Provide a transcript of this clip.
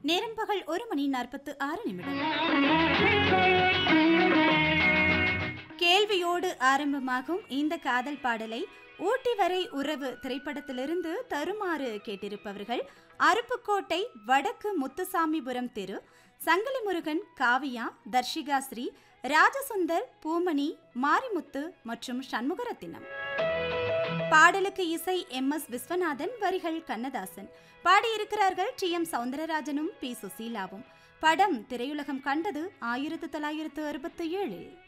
நேரம் பகல் ஒரு மணி நாற்பத்து ஆறு நிமிடம் கேள்வியோடு ஆரம்பமாகும் இந்த காதல் பாடலை ஊட்டி வரை உறவு திரைப்படத்திலிருந்து தருமாறு கேட்டிருப்பவர்கள் அருப்புக்கோட்டை வடக்கு முத்துசாமிபுரம் தெரு சங்கிலி முருகன் காவியா தர்ஷிகா ஸ்ரீ ராஜசுந்தர் பூமணி மாரிமுத்து மற்றும் சண்முகரத்தினம் பாடலுக்கு இசை எம் எஸ் விஸ்வநாதன் வரிகள் கண்ணதாசன் பாடியிருக்கிறார்கள் டி எம் சவுந்தரராஜனும் பி சுசீலாவும் படம் திரையுலகம் கண்டது ஆயிரத்து தொள்ளாயிரத்து அறுபத்தி ஏழில்